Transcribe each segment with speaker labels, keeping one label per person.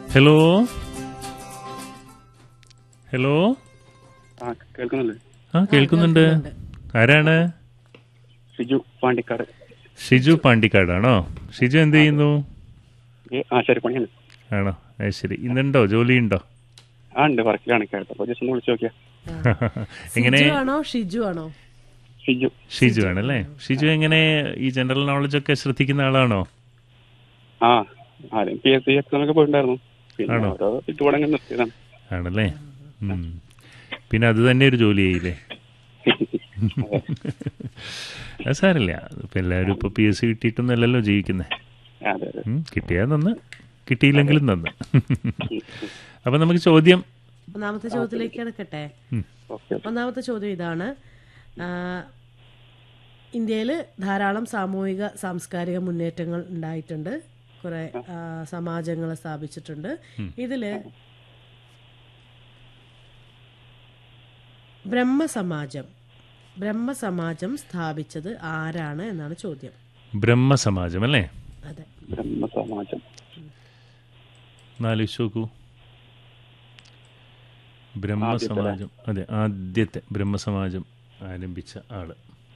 Speaker 1: Hello hello
Speaker 2: ആ കേൾക്കുന്നില്ലേ
Speaker 1: ആ കേൾക്കുന്നുണ്ട് ആരാണ്
Speaker 2: സിജു പാണ്ടിക്കാട്
Speaker 1: ഷിജു പാണ്ടിക്കാടാണോ ഷിജു എന്ത് ചെയ്യുന്നു
Speaker 2: ഈ ആശാരിപ്പണിയാണ്
Speaker 1: ആണോ അത് ശരി ഇന്നുണ്ടോ ജോലിയുണ്ടോ
Speaker 2: ആ ഉണ്ട് വർക്കിലാണ് കേട്ടപ്പോൾ ജസ്റ്റ് ഒന്ന് വിളിച്ചു നോക്കിയാ
Speaker 1: എങ്ങനെ
Speaker 3: സിജു ആണോ ഷിജു ആണോ
Speaker 2: സിജു
Speaker 1: ഷിജു ആണല്ലേ ഷിജു എങ്ങനെ ഈ ജനറൽ നോളജ് ഒക്കെ ശ്രദ്ധിക്കുന്ന ആളാണോ
Speaker 2: ആ ആദ്യം പി എസ് സി എക്സാം ഒക്കെ പോയിട്ടുണ്ടായിരുന്നു പിന്നെ
Speaker 1: ആണോ?
Speaker 2: ഓരോ ചുറ്റുപാടങ്ങനെ നിർത്തിയതാണ്
Speaker 1: ആണല്ലേ ഉം. പിന്നെ അത് തന്നെ ഒരു ജോലി ചെയ്യില്ലേ അത് സാരല്ല ഇപ്പൊ എല്ലാവരും ഇപ്പൊ പി എസ് സി കിട്ടിയിട്ടൊന്നല്ലല്ലോ ജീവിക്കുന്നത്
Speaker 2: അതെ അതെ
Speaker 1: കിട്ടിയാൽ നന്ന് കിട്ടിയില്ലെങ്കിലും നന്ന് അപ്പൊ നമുക്ക് ചോദ്യം
Speaker 3: ഒന്നാമത്തെ ചോദ്യത്തിലേക്ക് കിടക്കട്ടെ
Speaker 2: ഓക്കെ
Speaker 3: ഒന്നാമത്തെ ചോദ്യം ഇതാണ് ഇന്ത്യയിൽ ധാരാളം സാമൂഹിക സാംസ്കാരിക മുന്നേറ്റങ്ങൾ ഉണ്ടായിട്ടുണ്ട് കുറെ സമാജങ്ങൾ സ്ഥാപിച്ചിട്ടുണ്ട് ഇതില് ബ്രഹ്മസമാജം ബ്രഹ്മസമാജം സ്ഥാപിച്ചത് ആരാണ് എന്നാണ് ചോദ്യം
Speaker 1: ബ്രഹ്മസമാജം അല്ലേ
Speaker 3: അതെ
Speaker 2: ബ്രഹ്മസമാജം
Speaker 1: നാലോചിച്ച് നോക്കൂ ബ്രഹ്മസമാജം അതെ ആദ്യത്തെ ബ്രഹ്മസമാജം ആരംഭിച്ച ആള്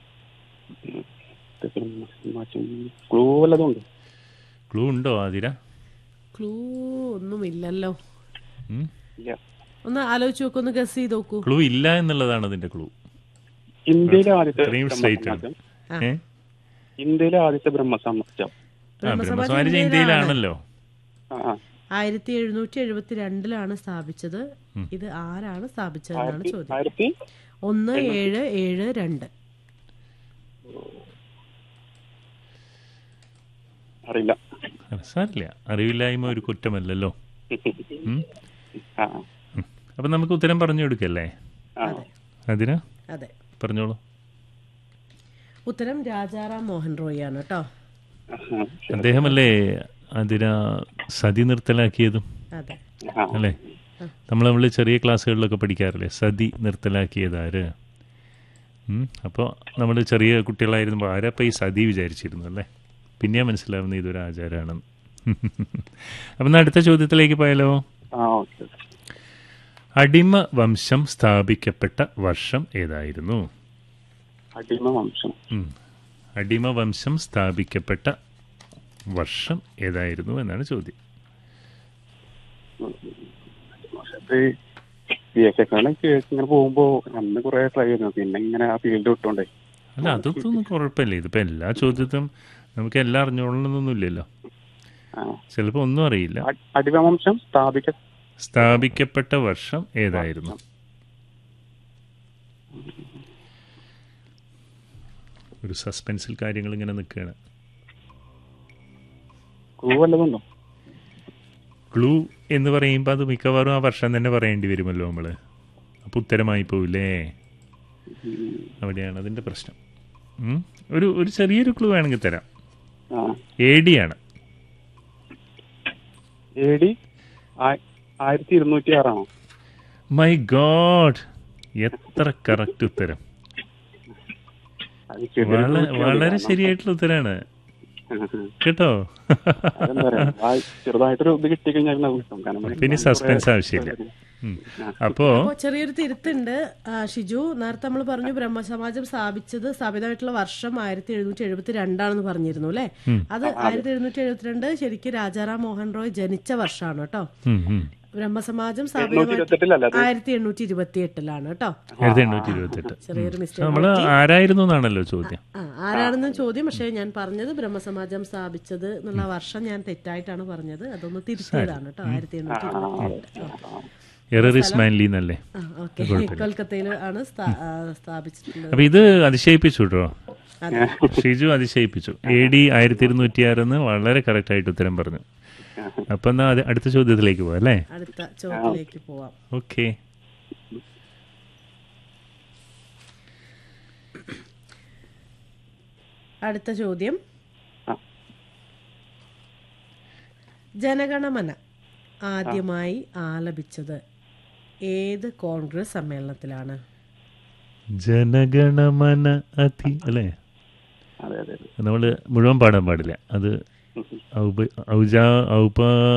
Speaker 2: ഇത് ബ്രഹ്മസമാജം ക്ലൂ വല്ലതും ഉണ്ട്
Speaker 1: ക്ലൂ ഉണ്ടോ ആതിര
Speaker 3: ക്ലൂ ഒന്നുമില്ലല്ലോ
Speaker 1: ഉം?
Speaker 2: ഇല്ല
Speaker 3: ഒന്ന് ആലോചിച്ച് നോക്കൂ ഒന്ന് ഗസ് ചെയ്ത് നോക്കൂ
Speaker 1: ക്ലൂ ഇല്ല എന്നുള്ളതാണ് അതിന്റെ ക്ലൂ
Speaker 2: ഇന്ത്യയിലെ ആദ്യത്തെ
Speaker 1: ഇത്രയും സ്ട്രൈറ്റ് ആണ്
Speaker 2: ബ്രഹ്മസമാജം
Speaker 1: ഏ
Speaker 2: ഇന്ത്യയിലെ ആദ്യത്തെ ബ്രഹ്മസമാജം
Speaker 1: ആ ബ്രഹ്മസമാജം
Speaker 3: ഇന്ത്യയിലാണ്.
Speaker 1: ഇന്ത്യയിലാണല്ലോ
Speaker 2: ആ ആ
Speaker 3: ആയിരത്തി എഴുന്നൂറ്റി എഴുപത്തി രണ്ടിലാണ് സ്ഥാപിച്ചത് ഇത് ആരാണ് സ്ഥാപിച്ചതെന്നാണ്
Speaker 2: ആയിരത്തി
Speaker 3: ചോദ്യം
Speaker 2: ആയിരത്തി
Speaker 3: ഒന്ന് ഏഴ് ഏഴ് രണ്ട്
Speaker 2: അറിയില്ല
Speaker 1: സാരില്ല അറിവില്ലായ്മ ഒരു കുറ്റമല്ലല്ലോ ഉം?
Speaker 2: ആ
Speaker 1: ഉം. അപ്പൊ നമുക്ക് ഉത്തരം പറഞ്ഞു കൊടുക്കല്ലേ
Speaker 2: ആ
Speaker 1: അതിന്
Speaker 3: അതെ
Speaker 1: പറഞ്ഞോളൂ
Speaker 3: ഉത്തരം രാജാറാം മോഹൻ റോയ് ആണ് കേട്ടോ
Speaker 2: ആ, ശരി.
Speaker 1: അദ്ദേഹമല്ലേ അതിന സതി നിർത്തലാക്കിയതും
Speaker 3: അതെ
Speaker 2: ആ
Speaker 1: അല്ലേ നമ്മൾ നമ്മൾ ചെറിയ ക്ലാസ്സുകളിലൊക്കെ പഠിക്കാറില്ലേ സതി നിർത്തലാക്കിയതാര് അപ്പോൾ നമ്മൾ ചെറിയ കുട്ടികളായിരുന്നപ്പോൾ ആരപ്പോൾ ഈ സതി വിചാരിച്ചിരുന്നു അല്ലേ പിന്നെയാ മനസ്സിലാവുന്ന ഇതൊരു ആചാരമാണെന്ന് അപ്പം എന്നാൽ അടുത്ത ചോദ്യത്തിലേക്ക് പോയാലോ
Speaker 2: ആ ഓക്കെ
Speaker 1: അടിമ വംശം സ്ഥാപിക്കപ്പെട്ട വർഷം ഏതായിരുന്നു
Speaker 2: അടിമ വംശം
Speaker 1: ഉം. അടിമ വംശം സ്ഥാപിക്കപ്പെട്ട വർഷം ഏതായിരുന്നു എന്നാണ് ചോദ്യം
Speaker 2: അത് പി എസ് എക്കാളും കേസ് ഇങ്ങനെ പോകുമ്പോ അന്ന് കുറെ ട്രൈ ചെയ്തു പിന്നെ ഇങ്ങനെ ആ ഫീൽഡ് വിട്ടോണ്ടേ
Speaker 1: അല്ല അതൊക്കെ ഒന്നും കുഴപ്പമില്ല ഇതിപ്പോൾ എല്ലാ ചോദ്യത്തിനും നമുക്ക് എല്ലാം അറിഞ്ഞോളണമെന്നൊന്നുമില്ലല്ലോ
Speaker 2: ആ.
Speaker 1: ചിലപ്പോൾ ഒന്നും അറിയില്ല
Speaker 2: അ- അടിമ വംശം സ്ഥാപിക്ക
Speaker 1: സ്ഥാപിക്കപ്പെട്ട വർഷം ഏതായിരുന്നു ഒരു സസ്പെൻസിൽ കാര്യങ്ങൾ ഇങ്ങനെ നിൽക്കുകയാണ്
Speaker 2: ക്ലൂ വല്ലതുണ്ടോ
Speaker 1: ക്ലൂ എന്ന് പറയുമ്പോൾ അത് മിക്കവാറും ആ വർഷം തന്നെ പറയേണ്ടി വരുമല്ലോ നമ്മൾ അപ്പോൾ ഉത്തരമായി പോവില്ലേ അവിടെയാണ് അതിൻ്റെ പ്രശ്നം ഉം. ഒരു ഒരു ചെറിയൊരു ക്ലൂ വേണമെങ്കിൽ തരാം
Speaker 2: ആ
Speaker 1: എ ഡി ആണ്
Speaker 2: എ ഡി ആയിരത്തി ഇരുന്നൂറ്റി ആറാണോ
Speaker 1: മൈ ഗോഡ് എത്ര കറക്റ്റ് ഉത്തരം
Speaker 2: അത് ചെറിയൊരു
Speaker 1: വള-
Speaker 2: clue ഒക്കെയാണ്
Speaker 1: വളരെ
Speaker 2: കാരണം.
Speaker 1: ശരിയായിട്ടുള്ള ഉത്തരാണ് കേട്ടോ
Speaker 2: അതെന്താ പറയാ ആ ചെറുതായിട്ടൊരു ഇത് കിട്ടി കഴിഞ്ഞാൽ അത് കിട്ടും കാരണം
Speaker 1: പിന്നെ സസ്പെൻസ് ആവശ്യമില്ല ഉം. അപ്പോ
Speaker 3: അപ്പോ ചെറിയൊരു തിരുത്തുണ്ട് ആ, ഷിജു നേരത്തെ നമ്മൾ പറഞ്ഞു ബ്രഹ്മസമാജം സ്ഥാപിച്ചത് സ്ഥാപിതമായിട്ടുള്ള വർഷം ആയിരത്തി എഴുന്നൂറ്റി എഴുപത്തി രണ്ടാണെന്ന് പറഞ്ഞിരുന്നു അല്ലെ അത് ആയിരത്തി എഴുന്നൂറ്റി എഴുപത്തിരണ്ട് ശരിക്കും രാജാറാം മോഹൻ റോയ് ജനിച്ച വർഷമാണ് കേട്ടോ
Speaker 1: ഉം, ഉം.
Speaker 3: ബ്രഹ്മസമാജം
Speaker 2: എണ്ണൂറ്റി
Speaker 3: സ്ഥാപിതമായിട്ട്
Speaker 2: ഇരുപത്തെട്ടിലല്ല അത്
Speaker 3: ആയിരത്തി എണ്ണൂറ്റി ഇരുപത്തി എട്ടിലാണ് കേട്ടോ
Speaker 1: ആയിരത്തി എണ്ണൂറ്റി ഇരുപത്തെട്ട്
Speaker 3: ചെറിയൊരു മിസ്റ്റേക്ക്
Speaker 1: നമ്മൾ ആരായിരുന്നു എന്നാണല്ലോ ചോദ്യം
Speaker 3: ആ ആരാണെന്ന് ചോദ്യം പക്ഷേ ഞാൻ പറഞ്ഞത് ബ്രഹ്മസമാജം സ്ഥാപിച്ചത് എന്നുള്ള വർഷം ഞാൻ തെറ്റായിട്ടാണ് പറഞ്ഞത് അതൊന്ന് തിരുത്തിയതാണ് കേട്ടോ ആയിരത്തി എണ്ണൂറ്റി ഇരുപത്തി എട്ട്
Speaker 1: എറർ ഇസ് മാൻലി എന്നല്ലേ
Speaker 3: ആ ഓക്കെ കൊൽക്കത്തയിൽ ആണ് സ്ഥാ- ആ, സ്ഥാപിച്ചിട്ടുള്ളത്
Speaker 1: അപ്പൊ ഇത് അതിശയിപ്പിച്ചു കേട്ടോ ഷിജു അതിശയിപ്പിച്ചു എ ഡി ആയിരത്തി ഇരുന്നൂറ്റി ആറെന്ന് വളരെ കറക്റ്റ് ആയിട്ട് ഉത്തരം പറഞ്ഞു അപ്പൊ എന്നാ അത് അടുത്ത ചോദ്യത്തിലേക്ക് പോവാം അല്ലേ
Speaker 3: അടുത്ത ചോദ്യത്തിലേക്ക് പോവാം
Speaker 1: ഓക്കെ
Speaker 3: അടുത്ത ചോദ്യം
Speaker 2: ആ.
Speaker 3: ജനഗണമന ആദ്യമായി ആലപിച്ചത് ഏത് കോൺഗ്രസ് സമ്മേളനത്തിലാണ്
Speaker 1: ജനഗണമന അതി അല്ലേ
Speaker 2: അതെ അതെ അതെ
Speaker 1: നമ്മൾ മുഴുവൻ പാടാൻ പാടില്ല അത് ഔപ ഔജാ ഔപ